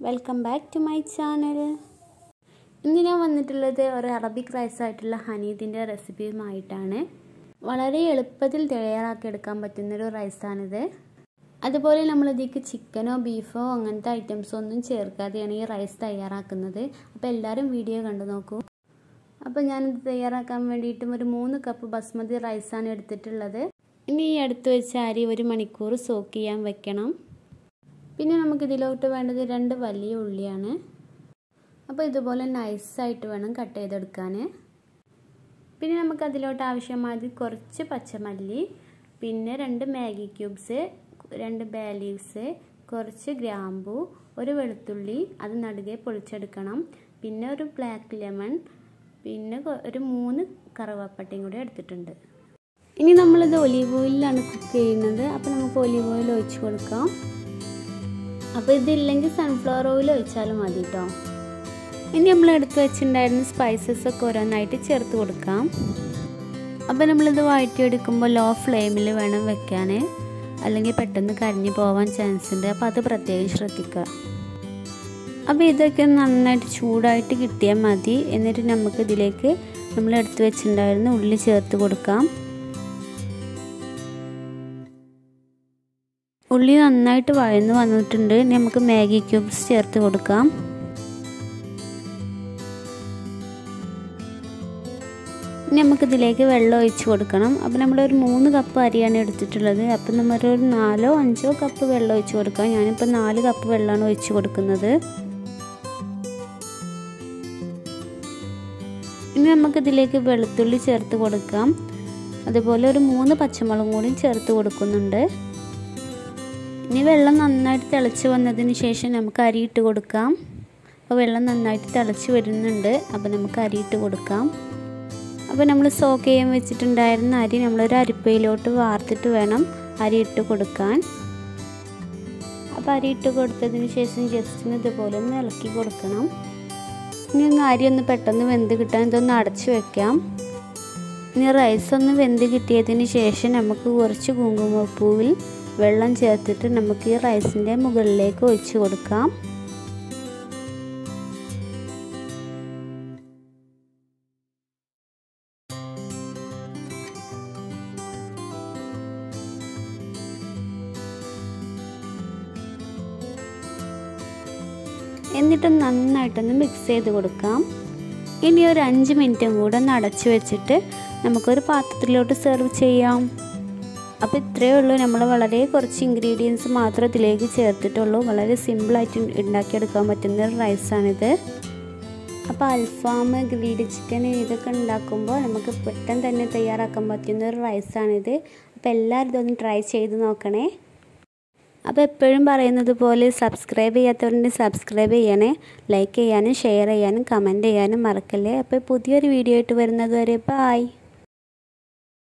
welcome back to my channel ഇന്ന് ഞാൻ വന്നിട്ടുള്ളത് ഒരു അറബിക് റൈസ് ആയിട്ടുള്ള ഹനീദിൻ്റെ റെസിപ്പിയുമായിട്ടാണ് വളരെ എളുപ്പത്തിൽ തയ്യാറാക്കിയെടുക്കാൻ പറ്റുന്നൊരു റൈസാണിത് അതുപോലെ നമ്മൾ ഇതിലേക്ക് ചിക്കനോ ബീഫോ അങ്ങനത്തെ ഐറ്റംസോ ഒന്നും ചേർക്കാതെയാണ് ഈ റൈസ് തയ്യാറാക്കുന്നത് അപ്പോൾ എല്ലാവരും വീഡിയോ കണ്ടു നോക്കൂ അപ്പോൾ ഞാനിത് തയ്യാറാക്കാൻ വേണ്ടിയിട്ടും ഒരു മൂന്ന് കപ്പ് ബസ്മതി റൈസാണ് എടുത്തിട്ടുള്ളത് ഇനി ഈ അടുത്ത് വെച്ച അരി ഒരു മണിക്കൂർ സോക്ക് ചെയ്യാൻ വെക്കണം പിന്നെ നമുക്ക് ഇതിലോട്ട് വേണ്ടത് രണ്ട് വലിയ ഉള്ളിയാണ് അപ്പോൾ ഇതുപോലെ നൈസായിട്ട് വേണം കട്ട് ചെയ്തെടുക്കാൻ പിന്നെ നമുക്ക് അതിലോട്ട് ആവശ്യമായത് കുറച്ച് പച്ചമല്ലി പിന്നെ രണ്ട് മാഗി ക്യൂബ്സ് രണ്ട് ബേ ലീവ്സ് കുറച്ച് ഗ്രാമ്പു ഒരു വെളുത്തുള്ളി അത് നടുകെ പൊളിച്ചെടുക്കണം പിന്നെ ഒരു ബ്ലാക്ക് ലെമൺ പിന്നെ ഒരു മൂന്ന് കറുവാപ്പട്ടയും കൂടി എടുത്തിട്ടുണ്ട് ഇനി നമ്മളിത് ഒലീവ് ഓയിലാണ് കുക്ക് ചെയ്യുന്നത് അപ്പോൾ നമുക്ക് ഒലീവ് ഓയിൽ ഒഴിച്ച് കൊടുക്കാം അപ്പോൾ ഇതില്ലെങ്കിൽ സൺഫ്ലവർ ഓയിൽ ഒഴിച്ചാലും മതി കേട്ടോ ഇനി നമ്മൾ എടുത്ത് വെച്ചിട്ടുണ്ടായിരുന്ന സ്പൈസസ് ഒക്കെ ഓരോന്നായിട്ട് ചേർത്ത് കൊടുക്കാം അപ്പോൾ നമ്മളിത് വഴറ്റിയെടുക്കുമ്പോൾ ലോ ഫ്ലെയിമിൽ വേണം വെക്കാൻ അല്ലെങ്കിൽ പെട്ടെന്ന് കരിഞ്ഞു പോകാൻ ചാൻസ് ഉണ്ട് അപ്പോൾ അത് പ്രത്യേകം ശ്രദ്ധിക്കുക അപ്പോൾ ഇതൊക്കെ നന്നായിട്ട് ചൂടായിട്ട് കിട്ടിയാൽ മതി എന്നിട്ട് നമുക്ക് ഇതിലേക്ക് നമ്മൾ എടുത്ത് വെച്ചിട്ടുണ്ടായിരുന്ന ഉള്ളി ചേർത്ത് കൊടുക്കാം ഉള്ളി നന്നായിട്ട് വഴന്ന് വന്നിട്ടുണ്ട് ഇനി നമുക്ക് മാഗി ക്യൂബ്സ് ചേർത്ത് കൊടുക്കാം ഇനി നമുക്കിതിലേക്ക് വെള്ളം ഒഴിച്ച് കൊടുക്കണം അപ്പോൾ നമ്മളൊരു മൂന്ന് കപ്പ് അരിയാണ് എടുത്തിട്ടുള്ളത് അപ്പോൾ നമ്മളൊരു നാലോ അഞ്ചോ കപ്പ് വെള്ളം ഒഴിച്ച് കൊടുക്കാം ഞാനിപ്പോൾ നാല് കപ്പ് വെള്ളമാണ് ഒഴിച്ച് കൊടുക്കുന്നത് ഇനി നമുക്കിതിലേക്ക് വെളുത്തുള്ളി ചേർത്ത് കൊടുക്കാം അതുപോലെ ഒരു മൂന്ന് പച്ചമുളകും കൂടി ചേർത്ത് കൊടുക്കുന്നുണ്ട് ഇനി വെള്ളം നന്നായിട്ട് തിളച്ച് വന്നതിന് ശേഷം നമുക്ക് അരിയിട്ട് കൊടുക്കാം അപ്പോൾ വെള്ളം നന്നായിട്ട് തിളച്ച് വരുന്നുണ്ട് അപ്പോൾ നമുക്ക് അരിയിട്ട് കൊടുക്കാം അപ്പോൾ നമ്മൾ സോക്ക് ചെയ്യാൻ വെച്ചിട്ടുണ്ടായിരുന്ന അരി നമ്മളൊരു അരിപ്പയിലോട്ട് വാർത്തിട്ട് വേണം അരി ഇട്ട് കൊടുക്കാൻ അപ്പോൾ അരി ഇട്ട് കൊടുത്തതിന് ശേഷം ജസ്റ്റ് ഇതുപോലെ ഒന്ന് ഇളക്കി കൊടുക്കണം ഇനി ഒന്ന് അരി ഒന്ന് പെട്ടെന്ന് വെന്ത് കിട്ടാൻ ഇതൊന്ന് അടച്ച് വെക്കാം ഇനി റൈസ് ഒന്ന് വെന്ത് കിട്ടിയതിന് ശേഷം നമുക്ക് കുറച്ച് കുങ്കുമപ്പൂവിൽ വെള്ളം ചേർത്തിട്ട് നമുക്ക് ഈ റൈസിൻ്റെ മുകളിലേക്ക് ഒഴിച്ച് കൊടുക്കാം എന്നിട്ട് നന്നായിട്ടൊന്ന് മിക്സ് ചെയ്ത് കൊടുക്കാം ഇനി ഒരു അഞ്ച് മിനിറ്റും കൂടെ ഒന്ന് അടച്ചു വെച്ചിട്ട് നമുക്കൊരു പാത്രത്തിലോട്ട് സെർവ് ചെയ്യാം അപ്പോൾ ഇത്രയേ ഉള്ളൂ നമ്മൾ വളരെ കുറച്ച് ഇൻഗ്രീഡിയൻസ് മാത്രം ഇതിലേക്ക് ചേർത്തിട്ടുള്ളൂ വളരെ സിമ്പിളായിട്ട് ഉണ്ടാക്കിയെടുക്കാൻ പറ്റുന്ന ഒരു റൈസാണിത് അപ്പോൾ അൽഫാം ഗ്രീഡ് ചിക്കൻ ഇതൊക്കെ ഉണ്ടാക്കുമ്പോൾ നമുക്ക് പെട്ടെന്ന് തന്നെ തയ്യാറാക്കാൻ പറ്റുന്ന ഒരു റൈസാണിത് അപ്പോൾ എല്ലാവരും ഇതൊന്ന് ട്രൈ ചെയ്ത് നോക്കണേ അപ്പോൾ എപ്പോഴും പറയുന്നത് പോലെ സബ്സ്ക്രൈബ് ചെയ്യാത്തവരുണ്ടെങ്കിൽ സബ്സ്ക്രൈബ് ചെയ്യണേ ലൈക്ക് ചെയ്യാനും ഷെയർ ചെയ്യാനും കമൻറ്റ് ചെയ്യാനും മറക്കല്ലേ അപ്പോൾ പുതിയൊരു വീഡിയോ ആയിട്ട് വരുന്നത് വരെ ബായ്